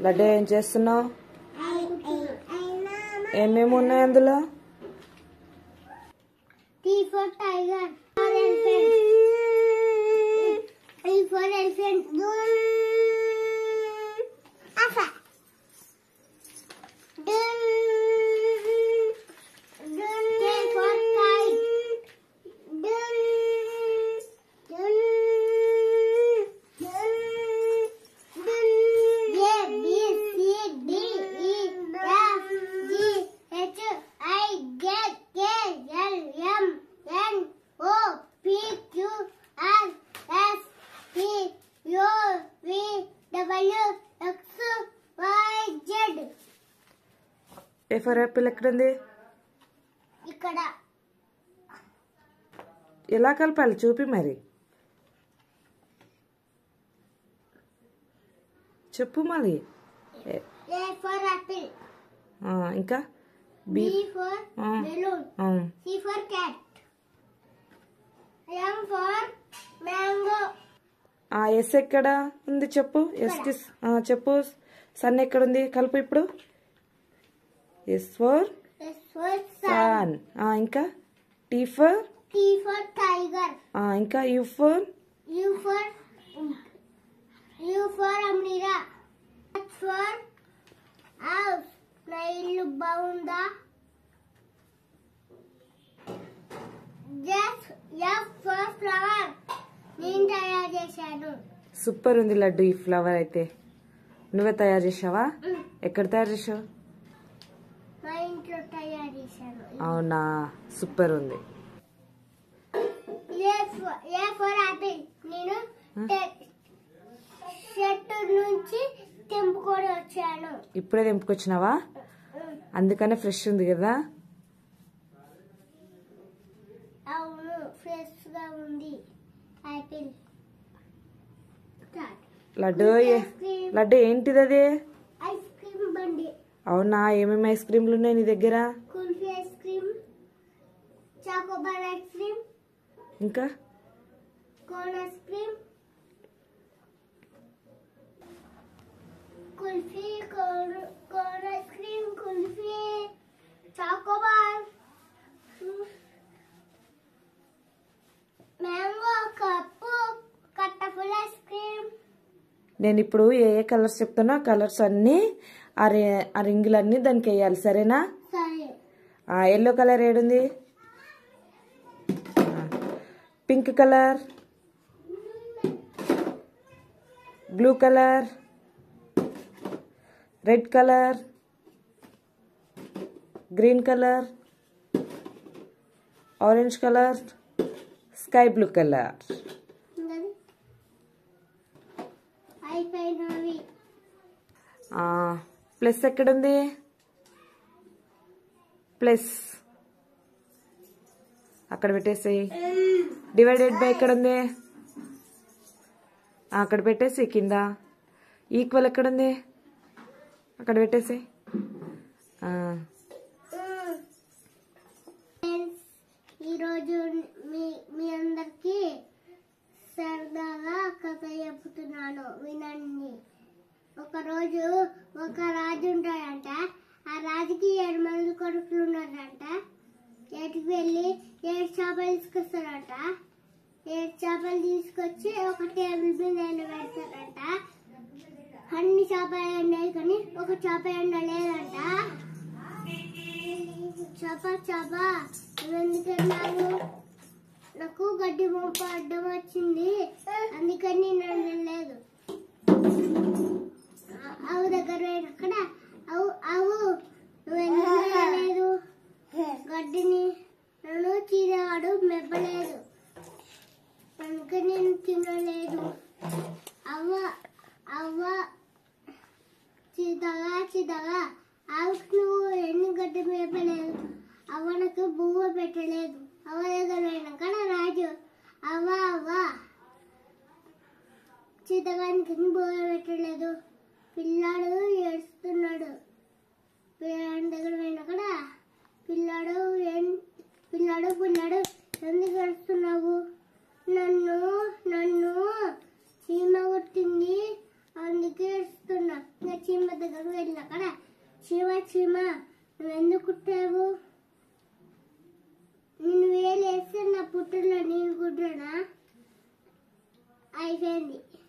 లడ్డు ఏం చేస్తున్నావు ఏమేమి ఉన్నాయి అందులో T for tiger. For elephant. E for elephant. Dun. Asa. Dun. Dun. K for kite. Dun. Dun. Dun. Dun. A B C D E F G H I J K L M N O P Q R S T U V W X Y Z A for apple ఎక్కడుంది ఇక్కడ ఎలా కలపాలి చూపి మరి చెప్పు మరి ఏ- A for apple ఆ, ఇంకా బి B for ఆ. balloon ఆ, C for cat M for mango ఆ ఎస్ ఎక్కడ ఉంది చెప్పు ఎస్ కి ఆ, చెప్పు సన్ ఎక్కడుంది కలుపు ఇప్పుడు S for S for sun sun ఇంకా T for T for tiger ఇంకా U for U for U for umbrella. H for house. నా ఇల్లు బాగుందా F F for flower. నేను తయారు చేశాను సూపర్ ఉంది లడ్డు ఈ ఫ్లవర్ అయితే నువ్వే తయారు చేసావా ఎక్కడ తయారు చేసావు మా ఇంట్లో తయారు చేశాను అవునా సూపర్ ఉంది A for A for apple నేను తె- చెట్టు నుంచి తెంపుకొని వచ్చాను ఇప్పుడే తెంపుకొచ్చినావా అందుకనే ఫ్రెష్ ఉంది కదా అవును ఫ్రెష్ గా ఉంది యాపిల్ లడ్డు ఏ- లడ్డు ఏంటిది అది ఐస్ క్రీమ్ బండి అవునా ఏమేమి ఐస్ క్రీమ్లు ఉన్నాయి నీ దగ్గర kulfi ice cream chocobar ice cream ఇంకా cone ice cream kulfi cone cone ice cream kulfi chocobar mango cup కట్టఫుల్ ఐస్ క్రీమ్ నేను ఇప్పుడు ఏ ఏ కలర్స్ చెప్తానో ఆ కలర్స్ అన్ని ఆ రి- ఆ రింగులన్నీ దానికి వేయాలి సరేనా సరే ఆ ఎల్లో కలర్ ఏడుంది pink colour blue colour red colour green colour orange colour sky blue colour ఉన్నది అయిపోయినవి ప్లస్ ఎక్కడుంది ప్లస్ అక్కడ పెట్టేసేయి డివైడెడ్ బై ఎక్కడుంది ఆ, అక్కడ పెట్టేసి కింద ఈక్వల్ ఎక్కడుంది అక్కడ పెట్టేసి ఫ్రెండ్స్ ఈరోజు మీ మీ అందరికి సరదాగా కథ చెప్తున్నాను వినండి ఒకరోజు ఒక రాజు ఉంటాడంట ఆ రాజుకి ఏడు మంది కొడుకులు ఉన్నారంట ఏటికి వెళ్ళి ఏడు చేపలు తీసుకొస్తారంట ఏడు చేపలు తీసుకొచ్చి ఒక టేబుల్ మీద ఎండబెడతారంట అన్ని చేపలు ఎండాయి కానీ ఒక చేప ఎండలేదంట చప చప ఎందుకన్నాను నాకు గడ్డి మొప్ప అడ్డం వచ్చింది అందుకని నేను వెళ్ళలేదు ఆ- ఆవు దగ్గర పోయిన అక్కడ అవు అవు నువ్వు ఎందుకు వెళ్ళలేదు గడ్డిని నన్ను చీరేవాడు మెప్పలేదు అందుకని నేను తినలేదు అవ్వ అవ్వ చిదగా చిదగా ఆవుకు నువ్వు ఎన్ని గడ్డి మేపలేదు అవ్వనకు బువ్వ పెట్టలేదు అవ్వ దగ్గర పోయినాక నా రాజు అవ్వ అవ్వ చితగానికి బువ్వ పెట్టలేదు పిల్లాడు ఏడుస్తున్నాడు పిల్లాడి దగ్గర పోయినాక పిల్లాడు ఏం- పిల్లాడు పిల్లాడు ఎందుకు ఏడుస్తున్నావు నన్ను నన్ను చీమ కొట్టింది అందుకే ఏడుస్తున్నా ఇంకా చీమ అయిపోయింది